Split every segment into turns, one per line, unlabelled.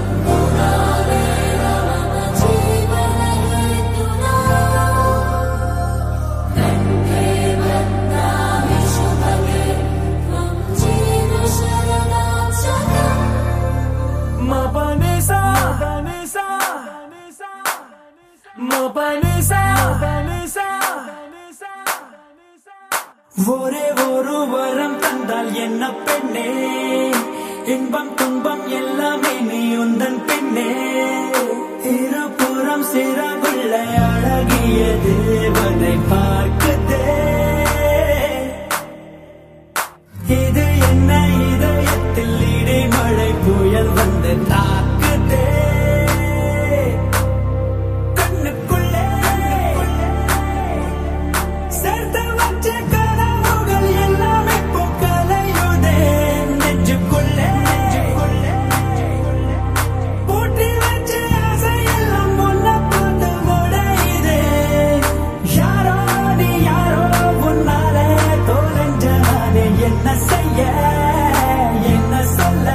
ஒரே ஒரு வரம் தந்தால் என்ன பெண்ணே இன்பம் துன்பம் எல்லாமே நீ உந்தன் பெண்ணே இருபுறம் சிறகுள்ள அழகிய தேவதை பார்க்குதே இது என்ன இதயத்தில் இடைமழை புயல் வந்து தாக்குதே கண்ணுக்குள்ளே சேர்த்து வச்ச கனவுகள் எல்லாமே இப்போ கலையுதே நெஞ்சுக்குள்ளே பூட்டி வச்ச ஆசையெல்லாம் உன்னை பார்த்து உடையுதே. யாரோ நீ யாரோ உன்னாலே தொலைஞ்ச நானே என்ன செய்ய என்ன சொல்ல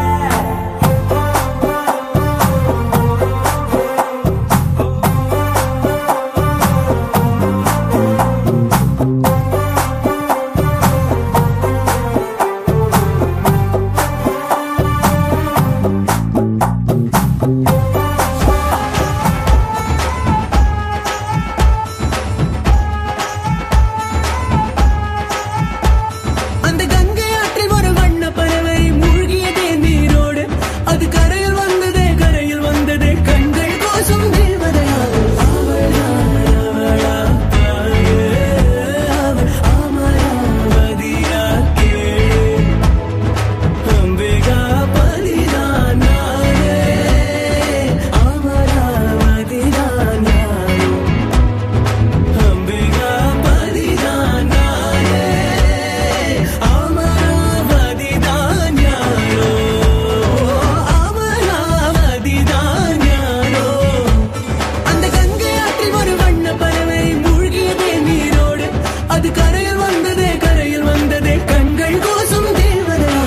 அந்த கங்கை ஆற்றில் ஒரு வண்ண பறவை மூழ்கியதே நீரோடு அது கரையில் வந்ததே கரையில் வந்ததே கண்கள் கோசம் தேவதையா அவளா, அவளா, தாயே, அவள் அமராவதியா கேளு. அம்பிகா பதிதான் நானே, அமராவதிதான் நானும். அம்பிகா பதிதான் நானே, அமராவதிதான் யாரோ, அமராவதிதான் யாரோ. அந்த கங்கை ஆற்றில் ஒரு வண்ண பறவை மூழ்கியதே நீரோடு அது கரையில் வந்ததே கரையில் வந்ததே கண்கள் கோசம் தேவதா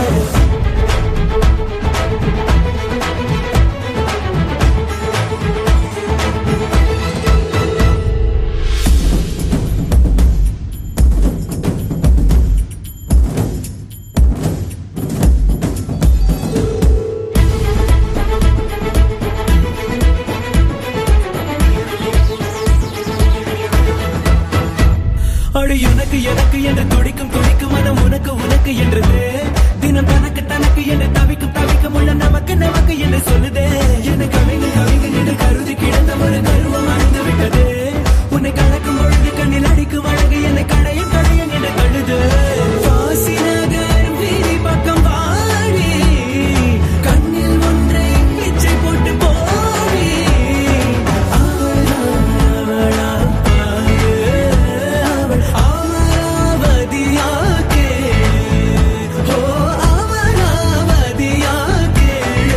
அடு எனக்கு எனக்கு என்று துடிக்கும் துடிக்கும் மனம் உனக்கு உனக்கு என்றது தினம் தனக்கு தனக்கு என்று தவிக்கும் தவிக்கும் உள்ள நமக்கு நமக்கு என்று சொல்லுதே என்னை கவிங்க கவிங்க என்று கருதி கிடந்த ஒரு கருவம் அழிந்து விட்டது உன்னை கலக்கும் பொழுது கண்ணில் அடிக்கும் அழகு என்னை கடையும் கடையும் என கழுது வாசி நகர் வீதி பக்கம் வாடி கண்ணில் ஒன்றை பிச்சை போட்டு போடி அவளா, அவளா, தாயே, அவள் அமராவதியாக்கே. ஓ, அமராவதியாக்கே.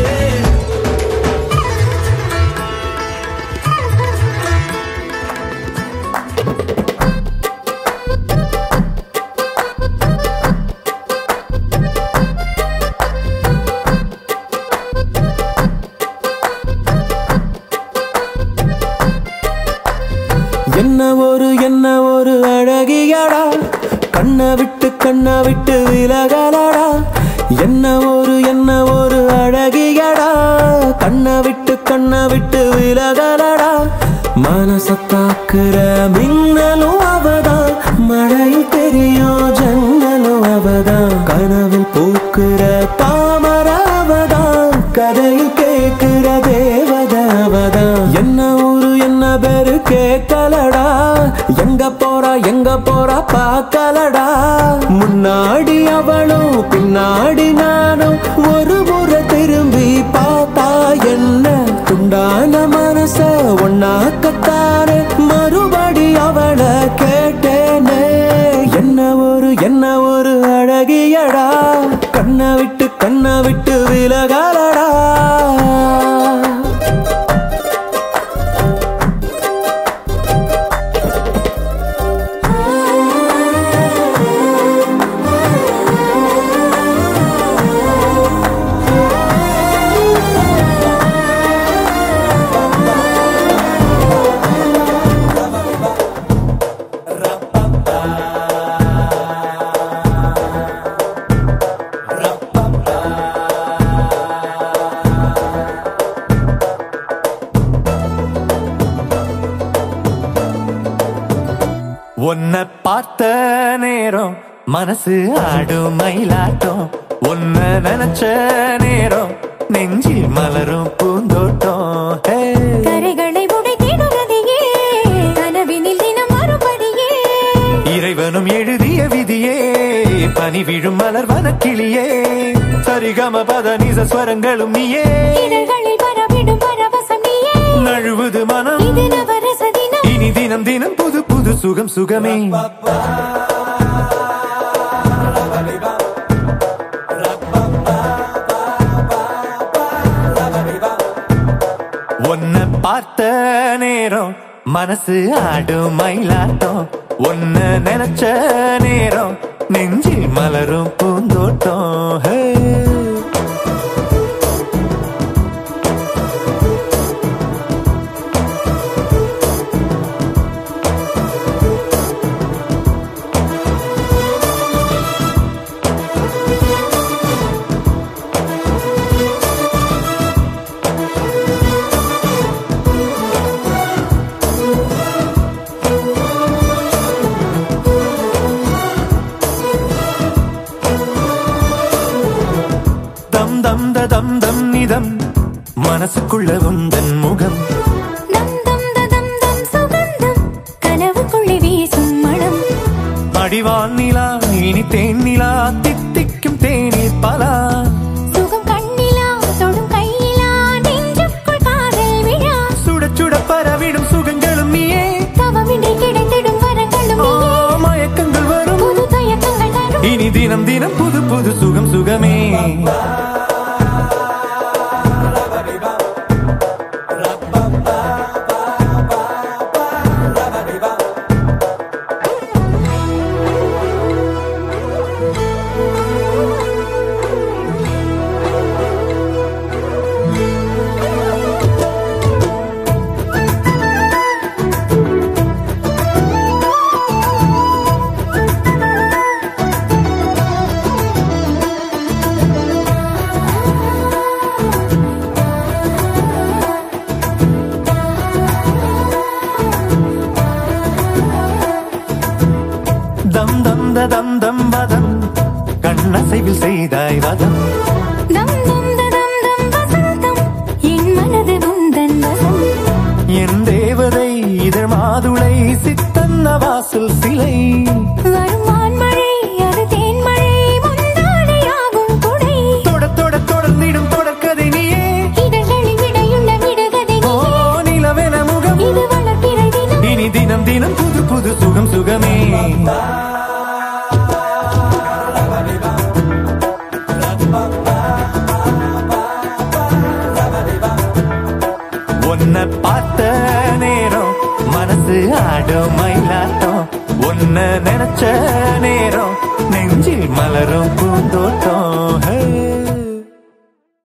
என்ன ஒரு என்ன ஒரு அழகியடா கண்ணை விட்டு கண்ணை விட்டு விலகலடா என்ன ஒரு என்ன ஒரு அழகியடா கண்ணை விட்டு கண்ணை விட்டு விலகலடா மனசத்தாக்குற மின்னலும் அவதான் மழையில் தெரியும் ஜன்னலும் அவதான் கனவில் பூக்குற தாமர அவதான் கதையில் கேட்கிற தேவதை அவதான் என்ன ஊரு என்ன பேரு கேட்கலடா எங்க போறா எங்க போறா பார்க்கலடா முன்னாடி அவளும் பின்னாடி நானும் ஒரு முறை திரும்பி பார்த்தா என்ன துண்டான மனச ஒன்னாக்கத்தானே மறுபடி அவளை கேட்டேனே என்ன ஒரு என்ன ஒரு அழகியடா கண்ணை விட்டு கண்ணை விட்டு விலகலடா
ஆ
உன்னை பார்த்த நேரம் மனசு ஆடும் மயிலாட்டம் உன்னை நினைச்ச நேரம் நெஞ்சில் மலரும் பூந்தோட்டம் ஹே.
கரைகளை உடைத்திடுறதையே கனவினில் தினம் மறுபடியே
இறைவனும் எழுதிய விதியே பனி விழும் மலர் வனக்கிளியே சரிகம பத நிச ஸ்வரங்களும் நீயே
இதழ்களில் பரவிடும் பரவசம் நீயே
நழுவுது மனம்
இது நவரச தினம்
இனி தினம் தினம் புது புது சுகம் சுகமே உன்னை பார்த்த நேரம் மனசு ஆடும் மயிலாட்டம் உன்னை நினைச்ச நேரம் நெஞ்சில் மலரும் பூந்தோட்டம் ஹே. தம் தம் த தம் தம் நிதம் மனசுக்குள்ள உந்தன் முகம்
தம் தம் த தம் தம் சுகந்தம் கனவுக்குள்ளே வீசும் மனம்
அடிவான் நிலா இனி தேன் நிலா தித்திக்கும் தேனில் பலா
சுகம் கண்ணிலா தொடும் கையிலா நெஞ்சுக்குள் காதல் விழா
சுட சுட பரவிடும் சுகங்களும் நீயே
தவமின்றி கிடைத்திடும் வரங்களும்
ஓ,
நீயே
மயக்கங்கள் வரும்
புது தயக்கங்கள் தரும்
இனி தினம் தினம் புது புது சுகம் சுகமே தம் தம் த தம் தம் வதம் கண்ணசைவில் செய்தாய் வதம்
தம் தம் த தம் தம் வசந்தம் என் மனது உந்தன் வசம்
என் தேவதை இதழ் மாதுளை சித்தன்ன வாசல் சிலை
வரும் வான்மழை அது தேன்மழை முந்தானையாகும் கொடை
தொட தொட தொடர்ந்திடும் தொடர்கதை நீயே
இதழ்களில் விடையுள்ள விடுகதை
ஓ
நீயே
நிலவென முகம்
இது வளர்ப்பிறை தினம்
இனி தினம் தினம் புது புது சுகம் சுகமே உன்னை பார்த்த நேரம் மனசு ஆடும் மயிலாட்டம் உன்னை நினைச்ச நேரம் நெஞ்சில் மலரும் பூந்தோ